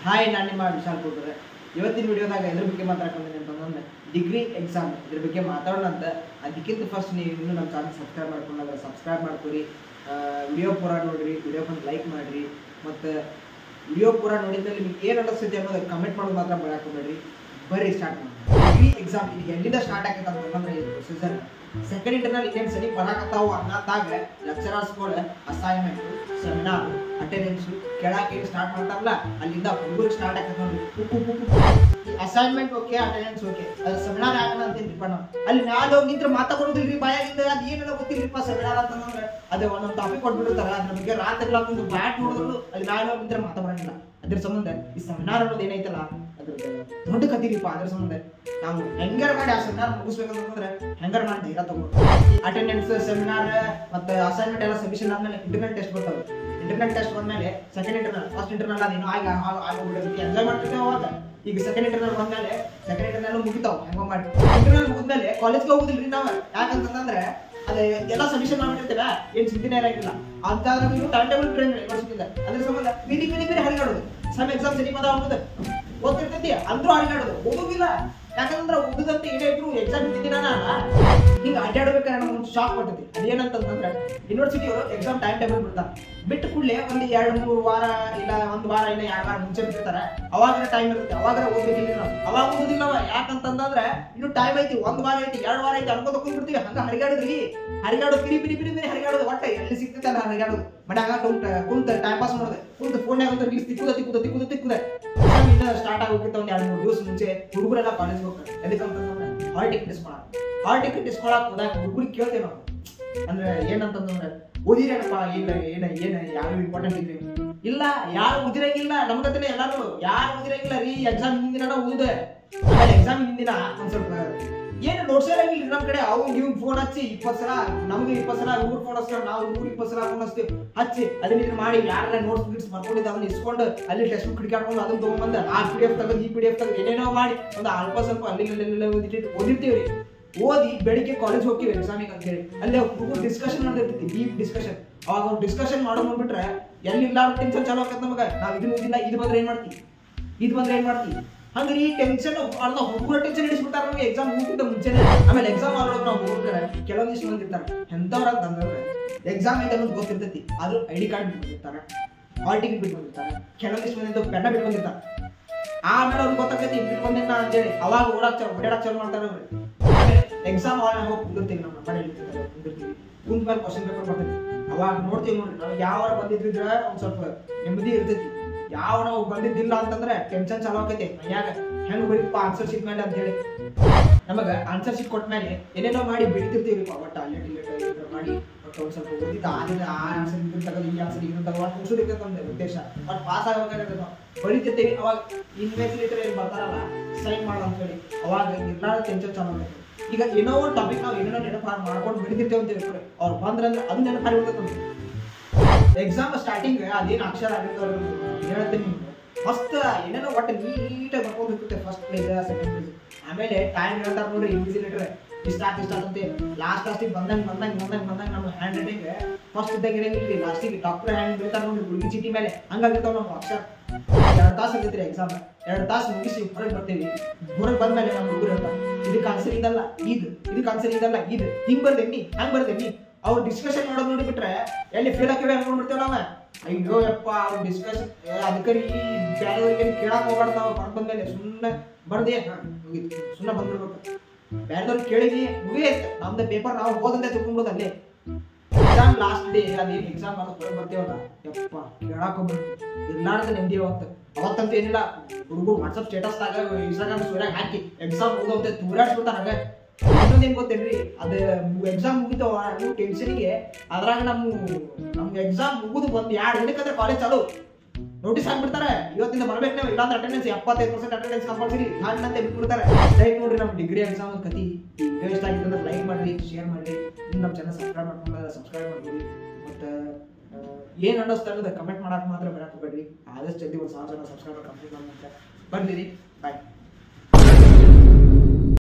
hi ನಾನು ನಿಮ್ಮ ವಿಶಾಲ್ ಕೂಡ್ರೆ ಇವತ್ತಿನ ವಿಡಿಯೋದಾಗ ಇದ್ರ ಬಗ್ಗೆ ಮಾತಾಡ್ಕೊಂಡ್ರೆ ಅಂತಂದ್ರೆ ಡಿಗ್ರಿ ಎಕ್ಸಾಮ್ ಇದ್ರ ಬಗ್ಗೆ ಮಾತಾಡೋಣ ಅಂತ ಅದಕ್ಕಿಂತ ಫಸ್ಟ್ ನೀವು ಇನ್ನೂ ನಮ್ಮ ಚಾನಲ್ ಸಬ್ಸ್ಕ್ರೈಬ್ ಮಾಡ್ಕೊಂಡಾಗ ಸಬ್ಸ್ಕ್ರೈಬ್ ಮಾಡ್ಕೊರಿ ವಿಡಿಯೋ ಪೂರ ನೋಡ್ರಿ ವಿಡಿಯೋ ಬಂದು ಲೈಕ್ ಮಾಡಿರಿ ಮತ್ತು ವಿಡಿಯೋ ಪೂರ ನೋಡಿದ್ಮೇಲೆ ನಿಮ್ಗೆ ಏನು ಅನಿಸ್ತೈತೆ ಅನ್ನೋದು ಕಮೆಂಟ್ ಮಾಡೋದು ಮಾತ್ರ ಬರಕ್ಕೆ ಹೋಗ್ಬೇಡ್ರಿ ಬರ್ರಿ ಸ್ಟಾರ್ಟ್ ಮಾಡಿ ಡಿಗ್ರಿ ಎಕ್ಸಾಮ್ ಇದು ಎಲ್ಲಿಂದ ಸ್ಟಾರ್ಟ್ ಆಗೈತೆ ಅಂತಂದ್ರೆ ಇದು ಸೀಸನ್ ಸೆಕೆಂಡ್ ಇಂಟರ್ನಲ್ ಇನ್ನೇನು ಸರಿ ಬರಾಕತ್ತಾವು ಅನ್ನತ್ತಾಗ ಲೆಕ್ಚರರ್ಸ್ಗಳು ಅಸೈನ್ಮೆಂಟ್ ಸೆಮಿನಾರ್ ಅಟೆಂಡೆನ್ಸ್ ಕೇಳಾಕೆ ಸ್ಟಾರ್ಟ್ ಮಾಡ್ತಾರಲ್ಲ ಅಲ್ಲಿಂದ ಹುಡುಗರಿಗೆ ಸ್ಟಾರ್ಟ್ ಆಗತ್ತೆ ನೋಡ್ರಿ assignment okay attendance okay seminar ಯಾಕಂತ ಅಂತೀನಿಪ್ಪ ನಾವು ಅಲ್ಲಿ ಮ್ಯಾಲ ಹೋಗಿದ್ರೆ ಮಾತಾಡೋದಿಲ್ರಿ ಬಾಯಾಗಿಂದ ಅದು ಏನೆಲ್ಲ ಗೊತ್ತಿಲ್ರಿಪ್ಪ ಸೆಮಿನಾರ್ ಅಂತಂದ್ರೆ ಅದೇ ಒಂದೊಂದು ಟಾಪಿಕ್ ಕೊಟ್ಬಿಟ್ಟಿರ್ತಾರೆ ಅದ್ರ ಬಗ್ಗೆ ರಾತ್ರಿ ಎಲ್ಲ ಒಂದು ಬ್ಯಾಟ್ ನೋಡಿದ್ರು ಅಲ್ಲಿ ಮ್ಯಾಲ ಹೋಗಿದ್ರೆ ಮಾತಾಡಂಗಿಲ್ಲ ಅದ್ರ ಸಂಬಂಧ ಈ ಸೆಮಿನಾರ್ ಅನ್ನೋದು ಏನೈತಲ್ಲ ಅದ್ರದ್ದು ದೊಡ್ಡ ಕಥಿರಿಪ್ಪ ಅದ್ರ ಸಂಬಂಧ ನಾವು ಹೆಂಗಾರ ಮಾಡಿ ಆ ಸೆಮಿನಾರ್ ಮುಗಿಸ್ಬೇಕಂತಂದ್ರೆ ಹೆಂಗಾರ ಮಾಡಿ ಧೈರ್ಯ ತಗೊಂಡು ಅಟೆಂಡೆನ್ಸ್ ಸೆಮಿನಾರ್ ಮತ್ತೆ ಅಸೈನ್ಮೆಂಟ್ ಎಲ್ಲ ಸಬ್ಮಿಷನ್ ಆದ್ಮೇಲೆ ಇಂಟರ್ನಲ್ ಟೆಸ್ಟ್ ಬರ್ತವೆ ಇಂಟರ್ನಲ್ ಟೆಸ್ಟ್ ಬಂದ್ಮೇಲೆ ಸೆಕೆಂಡ್ ಇಂಟರ್ನಲ್ ಫಸ್ಟ್ ಇಂಟರ್ನಲ್ ಅದೇನೋ ಆಗ ಆಗೋಗ್ಬಿಟ್ಟಿರುತ್ತೆ ಎಂಜಾಯ್ ಮಾಡ್ತಿರ್ತೇವೆ ಅವಾಗ ಈಗ ಸೆಕೆಂಡ್ ಇಂಟರ್ನಲ್ ಬಂದ್ಮೇಲೆ ಸೆಕೆಂಡ್ ಇಂಟರ್ನಲ್ ಮುಗಿತಾವ್ ಹೆಂಗೋ ಮಾಡಿ ಇಂಟರ್ನಲ್ ಮುಗಿದ್ಮೇಲೆ ಕಾಲೇಜ್ಗೆ ಹೋಗುದಿಲ್ರಿ ನಾವು ಯಾಕಂತಂದ್ರೆ ಅದೇ ಎಲ್ಲ ಸಬ್ಮಿಷನ್ ಮಾಡ್ಬಿಟ್ಟಿರ್ತೇವೆ ಏನ್ ಚಿಂತೆನೇ ಇರಂಗಿಲ್ಲ ಅಂತ ನೀವು ಟೈಮ್ ಟೇಬಲ್ ಟ್ರೈನ್ ಯೂನಿವರ್ಸಿಟಿಯಿಂದ ಅದ್ರ ಸಂಬಂಧ ಮೀದಿ ಮೀದಿ ಮೀದಿ ಹರಿಗಾಡೋದು ಸಮ್ ಎಕ್ಸಾಮ್ ಸರಿ ಪದ ಹೋಗುದು ಓದ್ತಿರ್ತೈತಿ ಅಂದ್ರೂ ಹರಿಗಾಡೋದು ಓದುದಿಲ್ಲ ಯಾಕಂದ್ರೆ ಓದುದಂತ ಏನೇ ಇದ್ರು ಎಕ್ಸಾಮ್ ಇದ್ದಿದ್ದೀನ ಹಿಂಗ ಅಡ್ಡಾಡ್ಬೇಕಾದ್ರೆ ನಮ್ಗೆ ಶಾಕ್ ಕೊಡ್ತೈತಿ ಅದೇನಂತಂದ್ರೆ ಯೂನಿವರ್ಸಿಟಿ ಅವರು ಎಕ್ಸಾಮ್ ಟೈಮ್ ಟೇಬಲ್ ಬಿಡ್ತಾರೆ ಬಿಟ್ಟು ಕೂಡಲೇ ಒಂದು ಎರಡು ಮೂರು ವಾರ ಇಲ್ಲ ಒಂದು ವಾರ ಇಲ್ಲ ಎರಡು ವಾರ ಮುಂಚೆ ಬಿಟ್ಟಿರ್ತಾರೆ ಅವಾಗ ಟೈಮ್ ಇರುತ್ತೆ ಅವಾಗ ಓದ್ಬೇಕಿಲ್ಲ ನಾವು ಅವಾಗ ಓದುದಿಲ್ಲವ ಯಾಕಂತಂದ್ರೆ ಇನ್ನು ಟೈಮ್ ಐತಿ ಒಂದ್ ವಾರ ಐತಿ ಎರಡು ವಾರ ಐತಿ ಅನ್ಕೋತ ಕುಂದ್ಬಿಡ್ತೀವಿ ಹಂಗ ಹರಿಗಾಡಿದ್ರಿ ಹರಿಗಾಡೋದು ಪಿರಿ ಪಿರಿ ಪಿರಿ ಪಿರಿ ಹರಿಗಾಡೋದು ಒಟ್ಟ ಎಲ್ಲಿ ಸಿಗ್ತೈತೆ ಅಲ್ಲ ಹರಿಗಾಡೋದು ಮನ್ಯಾಗ ಕುಂತ ಕುಂತ ಟೈಮ್ ಪಾಸ್ ಮಾಡೋದು ಕುಂತ ಫೋನ್ಯಾಗ ಅಂತ ರೀಲ್ಸ್ ತಿಕ್ಕುದ ತಿಕ್ಕುದ ತಿಕ್ಕುದ ತಿಕ್ಕುದ ಎಕ್ಸಾಮ್ ಇನ್ನ ಸ್ಟಾರ್ಟ್ ಆಗೋಕ್ಕಿಂತ ಒಂದ್ ಎರಡು ಮೂರು ದಿವಸ ಮುಂಚೆ ಹುಡುಗರೆಲ್ಲ ಕಾಲೇಜ್ ಹೋಗ್ತಾರೆ ಎದಕ್ಕಂತಂದ್ರೆ ಹಾಲ್ ಟಿಕೆಟ್ ಇಸ್ಕೊಳಕ್ ಹಾಲ್ ಟಿಕೆಟ್ ಇಸ್ಕೊಳಕ್ ಹೋದಾಗ ಹುಡುಗರಿಗೆ ಕೇಳ್ತೇವೆ ನಾವು ಅಂದ್ರೆ ಏನಂತಂದ್ರೆ ಓದಿರೇನಪ್ಪ ಇಲ್ಲ ಏನ ಏನ ಯಾವ ಇಂಪಾರ್ಟೆಂಟ್ ಇದ್ರಿ ಇಲ್ಲ ಯಾರು ಓದಿರಂಗಿಲ್ಲ ನಮ್ ಕತೆನೆ ಎಲ್ಲಾರು ಯಾರು ಓದಿರಂಗಿಲ್ಲ ರೀ ಎಕ್ಸಾಮ್ ಹಿಂದಿನ ಓದಿದೆ ಆಮೇಲೆ ಎಕ್ಸಾಮ್ ಹಿಂದಿನ ಒಂದ್ ಸ್ವಲ್ಪ ಏನು ನೋಟ್ಸ್ ಇರಂಗಿಲ್ಲ ನಮ್ ಕಡೆ ಅವು ನೀವು ಫೋನ್ ಹಚ್ಚಿ ಇಪ್ಪತ್ ಸಲ ನಮ್ಗೆ ಇಪ್ಪತ್ ಸಲ ಊರ್ ಫೋನ್ ಹಚ್ತಾರೆ ನಾವು ಊರ್ ಇಪ್ಪತ್ ಸಲ ಫೋನ್ ಹಚ್ತೀವಿ ಹಚ್ಚಿ ಅದನ್ನ ಇದನ್ನ ಮಾಡಿ ಯಾರ ನೋಟ್ಸ್ ಗಿಟ್ಸ್ ಬರ್ಕೊಂಡಿದ್ದ ಅದನ್ನ ಇಸ್ಕೊಂಡು ಅಲ್ಲಿ ಟೆಕ್ಸ್ಟ್ ಬುಕ್ ಹಿಡ್ಕೊಂಡು ಅದನ್ನ ತಗೊಂಬಂದ ಆ ಪಿ ಡಿ ಎಫ್ ತೆಗೆದು ಈ ಪಿ ಡಿ ಎಫ್ ತೆಗೆದು ಏನೇನೋ ಮಾಡಿ ಒಂದು ಅಲ್ಪ ಸ್ವಲ್ಪ ಅಲ್ಲಿ ಇಲ್ಲಿ ಇಲ್ಲಿ ಓದಿಟ್ಟು ಓದಿರ್ತೀವಿ ಓದಿ ಬೆಳಿಗ್ಗೆ ಕಾಲೇಜ್ ಹೋಗ್ತೀವಿ ಎಕ್ಸಾಮಿಗೆ ಅಂತ ಹೇಳಿ ಅಲ್ಲಿ ಹುಡುಗರು ಡಿಸ್ಕಷನ್ ನಡೆದಿರ್ತೈತಿ ಡೀಪ್ ಡಿಸ್ಕಷನ್ ಅವಾಗ ಅವ್ರು ಡಿಸ್ಕಷನ್ ಮಾಡೋ ನೋಡ್ಬಿಟ್ರೆ ಎಲ್ಲಿಲ್ಲ ಟೆನ್ಷನ್ ಚಾಲು ಆಗತ್ತೆ ನಮಗ ನಾವ್ ಇದನ್ನ ಓದಿಲ್ಲ ಇದು ಬಂದ್ರೆ ಏನ್ ಮಾಡ್ತಿ ಇದು ಬಂದ್ರೆ ಏನ್ ಮಾಡ್ತಿ ಹಂಗ್ರಿ ಈ ಟೆನ್ಷನ್ ಅರ್ಧ ಹುಡುಗರ ಟೆನ್ಷನ್ ಹಿಡಿಸ್ಬಿಟ್ಟಾರ ನಮಗೆ ಎಕ್ಸಾಮ್ ಮುಗಿದ ಮುಂಚೆನೆ ಆಮೇಲೆ ಎಕ್ಸಾಮ್ ಮಾಡೋದು ನಾವು ಹೋಗ್ತಾರೆ ಕೆಲವೊಂದಿಷ್ಟು ಮಂದಿ ಇರ್ತಾರೆ ಎಂತವ್ರ ಅಂತಂದ್ರೆ ಎಕ್ಸಾಮ್ ಐತೆ ಅನ್ನೋದು ಗೊತ್ತಿರ್ತೈತಿ ಆದ್ರೂ ಐ ಡಿ ಕಾರ್ಡ್ ಬಿಟ್ಟು ಬಂದಿರ್ತಾರೆ ಹಾಲ್ ಟಿಕೆಟ್ ಬಿಟ್ಟು ಬಂದಿರ್ತಾರೆ ಕೆಲವೊಂದಿಷ್ಟು ಮಂದಿ ಪೆನ್ನ ಬಿಟ್ಟು ಬಂದಿರ್ತಾರೆ ಆಮೇಲೆ ಅವ್ರಿಗೆ ಗೊತ್ತಾಗೈತಿ ಬಿಟ್ಟು ಬಂದಿನ ಅಂತೇಳಿ ಅವಾಗ ಓಡಾಕ್ ಚಾಲು ಓಡಾಡಕ್ ಚಾಲು ಮಾಡ್ತಾರೆ ಅವ್ರು ಎಕ್ಸಾಮ್ ಹಾಲ್ ಹೋಗಿ ಕುಂದಿರ್ತೀವಿ ನಮ್ಮ ಮನೇಲಿ ಕುಂದಿರ್ತೀವಿ ಕುಂತ ಮೇಲೆ ಕ್ವಶನ್ ಪೇಪರ್ ಬರ್ತೈತಿ ಅವಾಗ ನೋಡ್ತೀವಿ ನೋಡ್ರಿ ನಾವು ಯಾವ ಬಂದಿದ್ರೆ ಒಂದ್ ಸ್ವಲ್ಪ ನೆಮ್ಮದಿ ಇರ್ತೈತಿ ಯಾವ ನಾವು ಬಂದಿದ್ದಿಲ್ಲ ಅಂತಂದ್ರೆ ಟೆನ್ಷನ್ ಚಾಲು ಆಕೈತಿ ಮನ್ಯಾಗ ಹೆಂಗ್ ಬರೀಪ್ಪ ಆನ್ಸರ್ ಶೀಟ್ ಮೇಲೆ ಅಂತ ಹೇಳಿ ನಮಗ ಆನ್ಸರ್ ಶೀಟ್ ಕೊಟ್ಟ ಮೇಲೆ ಏನೇನೋ ಮಾಡಿ ಬಿಡ್ತಿರ್ತೀವಿ ಒಟ್ಟ ಅಲ್ಲೇ ಡಿಲೇಟ್ ಮಾಡಿ ಒಟ್ಟು ಒಂದ್ ಸ್ವಲ್ಪ ಓದಿದ್ದ ಆದ್ರೆ ಆ ಆನ್ಸರ್ ಇದನ್ನ ತಗೋದು ಈ ಆನ್ಸರ್ ಇದನ್ನ ತಗೋ ಒಟ್ಟು ಮುಗಿಸೋದಕ್ಕೆ ನಮ್ದು ಉದ್ದೇಶ ಬಟ್ ಪಾಸ್ ಆಗಬೇಕಾದ್ರೆ ನಾವು ಬರೀತಿರ್ತೀವಿ ಅವಾಗ ಇನ್ವೆಸ್ಟಿಗೇಟರ್ ಏನ್ ಬರ್ತಾರಲ್ಲ ಸೈನ್ ಮಾಡು ಅಂತ ಹೇಳಿ ಅವಾಗ ಎಲ್ಲಾರು ಟೆನ್ಷನ್ ಚಾಲು ಆಗೈತಿ ಈಗ ಏನೋ ಒಂದು ಟಾಪಿಕ್ ನಾವು ಏನೇನೋ ನೆನಪು ಮಾಡ್ಕೊಂಡು ಬಿಡ್ತಿರ್ತೇವೆ ಅಂತ ಹೇಳ್ತಾರೆ ಅವ್ರು ಬಂದ್ರಂದ್ರೆ ಅದು ನೆನಪು ಹಾರಿಬಿಡ್ತೈತೆ ನಮ್ಗೆ ಎಕ್ಸಾಮ್ ಸ್ಟಾರ್ಟಿಂಗ್ ಅದೇನು ಅಕ್ಷರ ಆಗಿರ್ತಾವ ಹೇಳ್ತೀನಿ ನಿಮ್ಗೆ ಫಸ್ಟ್ ಏನೇನೋ ಒಟ್ಟು ನೀಟಾಗಿ ಬರ್ಕೊಂಡು ಹೋಗ್ತೈತೆ ಫಸ್ಟ್ ಪೇಜ್ ಸೆಕೆಂಡ್ ಪೇಜ್ ಆಮೇಲೆ ಟೈಮ್ ಹೇಳ್ತಾರೆ ನೋಡ್ರಿ ಇನ್ವಿಜಿಲೇಟರ್ ಇಷ್ಟ ಆತ್ ಇಷ್ಟ ಆತಂತೆ ಲಾಸ್ಟ್ ಲಾಸ್ಟಿಗೆ ಬಂದಂಗೆ ಬಂದಂಗೆ ಬಂದಂಗೆ ಬಂದಂಗೆ ನಮ್ಮ ಹ್ಯಾಂಡ್ ರೈಟಿಂಗ್ ಫಸ್ಟ್ ಇದ್ದಾಗ ಇರಂಗಿಲ್ಲ ಲಾಸ್ಟಿಗೆ ಡಾಕ್ಟರ್ ಹ್ಯಾಂಡ್ ಬೀಳ್ತಾರೆ ನೋಡ್ರಿ ಹುಡುಗಿ ಚೀಟಿ ಮೇಲೆ ಹಂಗಾಗಿರ್ತಾವ ನಮ್ಮ ಅಕ್ಷರ ಎರಡು ತಾಸು ಆಗೈತ್ರಿ ಎಕ್ಸಾಮ್ ಎರಡು ತಾಸು ಮುಗಿಸಿ ಹೊರಗೆ ಬರ್ತೀವಿ ಹೊರಗೆ ಬಂದ್ಮೇಲೆ ನಮ್ಮ ಹುಡುಗರು ಹೇಳ್ತಾರೆ ಇದಕ್ಕೆ ಆನ್ಸರ್ ಇದಲ್ಲ ಇದು ಇದಕ್ಕೆ ಆನ್ಸರ್ ಇದಲ್ಲ ಇದು ಹಿಂಗ್ ಬರ್ದೇನಿ ಹಂಗ್ ಬರ್ದೇನಿ ಅವ್ರು ಡಿಸ್ಕಷನ್ ಮಾಡೋದು ನೋಡಿಬಿಟ್ರೆ ಎಲ್ಲಿ ಫೇಲ್ ಆಗಿವೆ ಅನ್ಕೊಂಡ್ಬಿಡ್ತೇವೆ ನಾವ ಅಯ್ಯೋ ಯಪ್ಪ ಅವ್ರು ಡಿಸ್ಕಷನ್ ಅದಕ್ಕೆ ಈ ಬೇರೆಯವ್ರಿಗೆ ಏನು ಕೇಳಕ್ ಹೋಗ್ಬಾರ್ದು ನಾವು ಬರ್ದ್ ಬಂದ್ಮೇಲೆ ಸುಮ್ಮನೆ ಬರ್ದೆ ಹಾ, ಮುಗೀತು ಸುಮ್ಮನೆ ಬಂದ್ಬಿಡ್ಬೇಕು ಬೇರೆದವ್ರು ಕೇಳಿದ್ವಿ ಮುಗಿಯತ್ತೆ ನಮ್ದು ಪೇಪರ್ ನಾವು ಓದಂತೆ ತಿಳ್ಕೊಂಡ್ಬಿಡೋದು ಅಲ್ಲೇ ಎಕ್ಸಾಮ್ ಲಾಸ್ಟ್ ಡೇ ಅದೇನು ಎಕ್ಸಾಮ್ ಮಾಡೋದು ಹೊರಗೆ ಬರ್ತೀವಲ್ಲ ಯಪ್ಪ ಕೇಳಾಕ ಎಲ್ಲಾರ್ದು ನೆಮ್ಮದಿ ಅವತ್ತು ಅವತ್ತಂತೂ ಏನಿಲ್ಲ ಹುಡುಗರು ವಾಟ್ಸಪ್ ಸ್ಟೇಟಸ್ ಆಗ ಇನ್ಸ್ಟಾಗ್ರಾಮ್ ಸ್ಟೋರಿಯಾಗ ಹಾಕಿ ಎಕ್ಸಾಮ್ ಮುಗಿದೋಗ್ತೆ ತೂರಾಡ್ಸ್ಬಿಡ್ತಾರ ಹಂಗ ಇನ್ನೊಂದೇನ್ ಗೊತ್ತೇನ್ರಿ ಅದ ಎಕ್ಸಾಮ್ ಮುಗಿತಾವ ಟೆನ್ಷನ್ಗೆ ಅದ್ರಾಗ ನಮ್ಮ ನಮ್ಗೆ ಎಕ್ಸಾಮ್ ಮುಗಿದು ಬಂದ್ ಎರಡು ದಿನಕ್ಕಂದ್ರೆ ಕಾಲೇಜ್ ಚಾಲು ನೋಟಿಸ್ ಹಾಕ್ಬಿಡ್ತಾರೆ ಇವತ್ತಿಂದ ಬರ್ಬೇಕು ನೀವು ಇಲ್ಲಾಂದ್ರೆ ಅಟೆಂಡೆನ್ಸ್ ಎಪ್ಪತ್ತೈದು ಪರ್ಸೆಂಟ್ ಅಟೆಂಡೆನ್ಸ್ ಕಂಪಲ್ಸರಿ ಅಂತ ಬಿಟ್ಬಿಡ್ತಾರೆ ಲೈಕ್ ನೋಡ್ರಿ ನಮ್ಮ ಡಿಗ್ರಿ ಎಕ್ಸಾಮ್ ಕತಿ ವಿಡಿಯೋ ಇಷ್ಟ ಆಗಿತ್ತು ಅಂದ್ರೆ ಲೈಕ್ ಮಾಡ್ರಿ ಶೇರ್ ಮಾಡ್ರಿ ಇನ್ನು ನಮ್ಮ ಚಾನಲ್ ಸಬ್ಸ್ಕ್ರೈಬ್ ಮಾಡ್ಕೊಂಡ್ರೆ ಸಬ್ಸ್ಕ್ರೈಬ್ ಮಾಡ್ರಿ ಮತ್ತು ಏನು ಅನ್ನಿಸ್ತಾ ಅನ್ನೋದು ಕಮೆಂಟ್ ಮಾಡಕ್ಕೆ ಮಾತ್ರ ಬರಕ್ಕೆ ಹೋಗ್ಬೇಡ್ರಿ ಆದಷ್ಟು ಜಲ್ದಿ ಒಂದು ಸಾವಿರ ಜನ ಸಬ್ಸ್ಕ್ರೈಬರ್ ಕಂಪ್ಲೀಟ್ ಮಾಡ್ತಾರೆ ಬರ್ಲಿರಿ ಬಾಯ್